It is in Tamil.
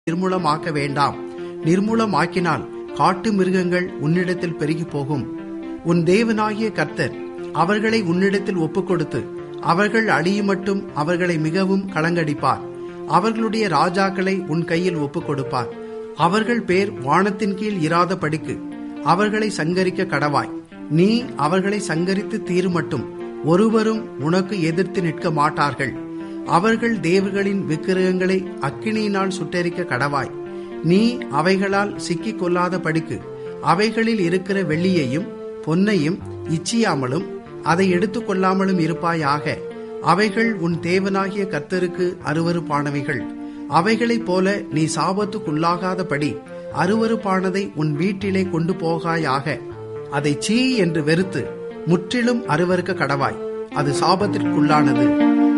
நிர்மூலமாக்க வேண்டாம் நிர்மூலமாக்கினால் காட்டு மிருகங்கள் உன்னிடத்தில் பெருகி போகும் உன் தேவனாகிய கர்த்தர் அவர்களை உன்னிடத்தில் ஒப்புக்கொடுத்து அவர்கள் அழியுமட்டும் அவர்களை மிகவும் கலங்கடிப்பார் அவர்களுடைய ராஜாக்களை உன் கையில் ஒப்புக் கொடுப்பார் அவர்கள் பேர் வானத்தின் கீழ் இராத படிக்கு அவர்களை சங்கரிக்க கடவாய் நீ அவர்களை சங்கரித்து தீருமட்டும் ஒருவரும் உனக்கு எதிர்த்து நிற்க மாட்டார்கள் அவர்கள் தேவர்களின் விக்கிரகங்களை அக்கினியினால் சுட்டெரிக்க கடவாய் நீ அவைகளால் சிக்கிக் கொள்ளாத படிக்கு அவைகளில் இருக்கிற வெள்ளியையும் பொன்னையும் இச்சியாமலும் அதை எடுத்துக் கொள்ளாமலும் இருப்பாயாக அவைகள் உன் தேவனாகிய கர்த்தருக்கு அருவருப்பானவைகள் அவைகளைப் போல நீ சாபத்துக்குள்ளாகாதபடி அருவருப்பானதை உன் வீட்டிலே கொண்டு போகாயாக அதை சீ என்று வெறுத்து முற்றிலும் அருவருக்க கடவாய் அது சாபத்திற்குள்ளானது